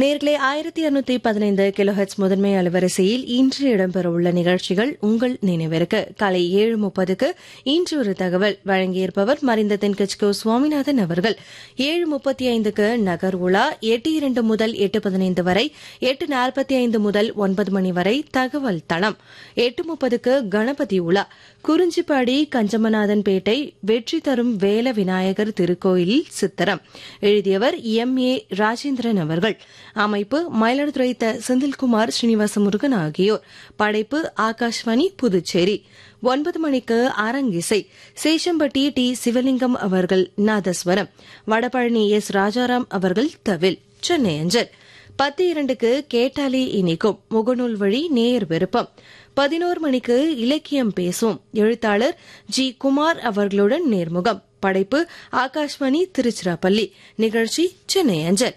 நேர்களே ஆயிரத்தி இருநூத்தி பதினைந்து கிலோஹெட்ஸ் முதன்மை அலைவரிசையில் இன்று இடம்பெறவுள்ள நிகழ்ச்சிகள் உங்கள் நினைவிற்கு காலை ஏழு முப்பதுக்கு இன்று ஒரு தகவல் வழங்கியிருப்பவர் மறைந்த தென்கட்சிக்கோ சுவாமிநாதன் அவர்கள் ஏழு முப்பத்தி ஐந்துக்கு நகர் உலா எட்டு இரண்டு முதல் எட்டு பதினைந்து வரை எட்டு நாற்பத்தி ஐந்து முதல் ஒன்பது மணி வரை தகவல் தளம் எட்டு முப்பதுக்கு கணபதி உலா குறிஞ்சிப்பாடி கஞ்சமநாதன் பேட்டை வெற்றி தரும் வேல விநாயகர் திருக்கோயிலில் சித்திரம் எழுதியவர் எம் ஏ ராஜேந்திரன் அவர்கள் அமைப்பு மயிலாடுதுறை த செந்தில்குமார் ஸ்ரீனிவாச முருகன் ஆகியோர் படைப்பு ஆகாஷ்வாணி புதுச்சேரி ஒன்பது மணிக்கு அரங்கிசை சேஷம்பட்டி டி சிவலிங்கம் அவர்கள் நாதஸ்வரம் வடபழனி எஸ் ராஜாராம் அவர்கள் தவில் சென்னை அஞ்சல் பத்து இரண்டுக்கு கேட்டாலே இனிக்கும் முகநூல் வழி நேர் விருப்பம் பதினோரு மணிக்கு இலக்கியம் பேசுவோம் எழுத்தாளர் ஜி குமார் அவர்களுடன் நேர்முகம் படைப்பு ஆகாஷ்வாணி திருச்சிராப்பள்ளி நிகழ்ச்சி சென்னை அஞ்சல்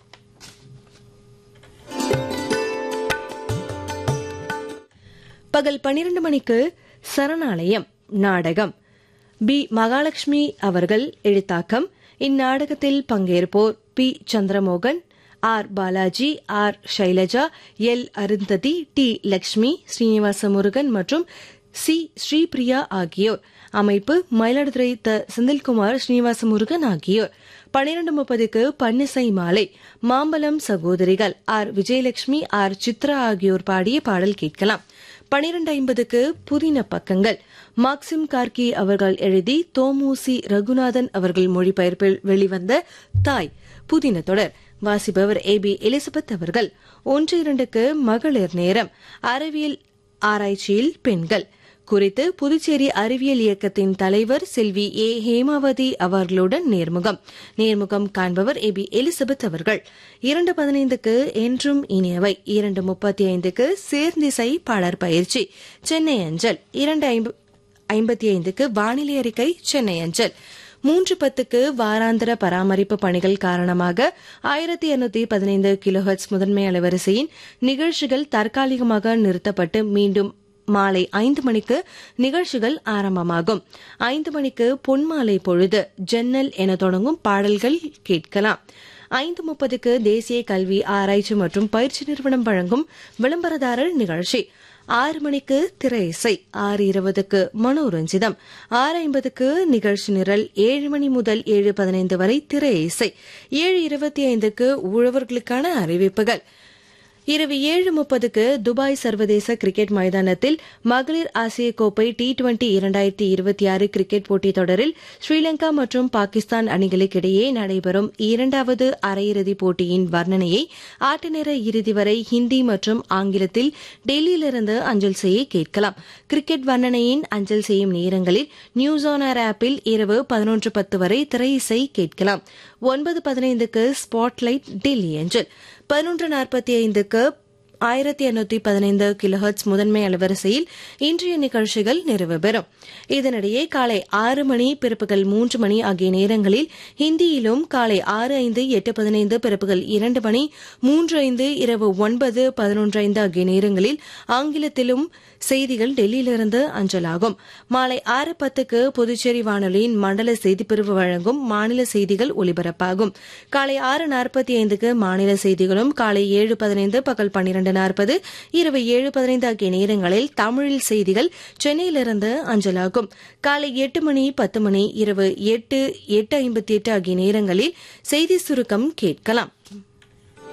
பகல் பனிரண்டு மணிக்கு சரணாலயம் நாடகம் பி மகாலட்சுமி அவர்கள் எழுத்தாக்கம் இந்நாடகத்தில் பங்கேற்போர் P Chandramohan R Balaji R Shailaja L Arundhati T Lakshmi Srinivasa Murugan மற்றும் சி ஸ்ரீபிரியா ஆகியோர் அமைப்பு மயிலாடுதுறை த செந்தில்குமார் ஸ்ரீனிவாச முருகன் ஆகியோர் பனிரண்டு முப்பதுக்கு பன்னிசை மாலை மாம்பலம் சகோதரிகள் ஆர் விஜயலட்சுமி ஆர் சித்ரா ஆகியோர் பாடிய பாடல் கேட்கலாம் பனிரெண்டு ஐம்பதுக்கு புதின பக்கங்கள் மார்க்சிம் கார்கி அவர்கள் எழுதி தோமூசி ரகுநாதன் அவர்கள் மொழிபெயர்ப்பில் வெளிவந்த தாய் புதின தொடர் வாசிப்பவர் ஏ பி எலிசபெத் அவர்கள் ஒன்று இரண்டுக்கு மகளிர் நேரம் அறிவியல் ஆராய்ச்சியில் பெண்கள் குறித்து புதுச்சேரி அறிவியல் இயக்கத்தின் தலைவர் செல்வி ஏ ஹேமாவதி அவர்களுடன் நேர்முகம் நேர்முகம் காண்பவர் ஏ பி எலிசபெத் அவர்கள் இரண்டு பதினைந்துக்கு என்றும் இனியவை இரண்டு முப்பத்தி ஐந்துக்கு சேர்ந்திசை பாடற் பயிற்சி சென்னை அஞ்சல் இரண்டு ஐம்பத்தி ஐந்துக்கு வானிலை அறிக்கை சென்னை அஞ்சல் மூன்று பத்துக்கு வாராந்திர பராமரிப்பு பணிகள் காரணமாக ஆயிரத்தி இருநூத்தி பதினைந்து கிலோஹெட்ஸ் முதன்மை அலைவரிசையின் நிகழ்ச்சிகள் தற்காலிகமாக நிறுத்தப்பட்டு மீண்டும் மாலை ஐந்து மணிக்கு நிகழ்ச்சிகள் ஆரம்பமாகும் ஐந்து மணிக்கு பொன்மாலை பொழுது ஜன்னல் என தொடங்கும் பாடல்கள் கேட்கலாம் ஐந்து முப்பதுக்கு தேசிய கல்வி ஆராய்ச்சி மற்றும் பயிற்சி நிறுவனம் வழங்கும் விளம்பரதாரர் நிகழ்ச்சி ஆறு மணிக்கு திரை இசை ஆறு இருபதுக்கு மனோரஞ்சிதம் ஆறு ஐம்பதுக்கு நிகழ்ச்சி நிரல் ஏழு மணி முதல் ஏழு பதினைந்து வரை திரை இசை ஏழு இருபத்தி ஐந்துக்கு உழவர்களுக்கான அறிவிப்புகள் இரவு ஏழு முப்பதுக்கு துபாய் சர்வதேச கிரிக்கெட் மைதானத்தில் மகளிர் ஆசிய கோப்பை டி டுவெண்டி இரண்டாயிரத்தி இருபத்தி ஆறு கிரிக்கெட் போட்டித் தொடரில் ஸ்ரீலங்கா மற்றும் பாகிஸ்தான் அணிகளுக்கிடையே நடைபெறும் இரண்டாவது அரையிறுதிப் போட்டியின் வர்ணனையை ஆட்ட நேர இறுதி வரை ஹிந்தி மற்றும் ஆங்கிலத்தில் டெல்லியிலிருந்து அஞ்சல் செய்ய கேட்கலாம் கிரிக்கெட் வர்ணனையின் அஞ்சல் செய்யும் நேரங்களில் நியூஸ் ஆன் ஏர் ஆப்பில் இரவு பதினொன்று பத்து வரை திரை இசை கேட்கலாம் ஒன்பது பதினைந்துக்கு ஸ்பாட்லைட் டெல்லி அஞ்சல் பதினொன்று நாற்பத்தி ஐந்துக்கு ஆயிரத்தி எண்ணூத்தி பதினைந்து கிலோஹர்ட்ஸ் முதன்மை அலைவரிசையில் இன்றைய நிகழ்ச்சிகள் நிறைவு பெறும் இதனிடையே காலை ஆறு மணி பிறப்புகள் மூன்று மணி ஆகிய நேரங்களில் ஹிந்தியிலும் காலை ஆறு ஐந்து எட்டு பதினைந்து பிறப்புகள் இரண்டு மணி மூன்று ஐந்து இரவு ஒன்பது பதினொன்று ஐந்து ஆகிய நேரங்களில் ஆங்கிலத்திலும் செய்திகள் டெல்லியிலிருந்து அஞ்சலாகும் மாலை ஆறு பத்துக்கு புதுச்சேரி வானொலியின் மண்டல செய்திப்பிரிவு வழங்கும் மாநில செய்திகள் ஒலிபரப்பாகும் காலை ஆறு நாற்பத்தி ஐந்துக்கு மாநில செய்திகளும் காலை ஏழு பதினைந்து பகல் பன்னிரண்டு நாற்பது இரவு ஏழு பதினைந்து ஆகிய நேரங்களில் தமிழில் செய்திகள் சென்னையிலிருந்து அஞ்சலாகும் காலை எட்டு மணி பத்து மணி இரவு எட்டு எட்டு ஐம்பத்தி எட்டு ஆகிய நேரங்களில் செய்தி சுருக்கம் கேட்கலாம்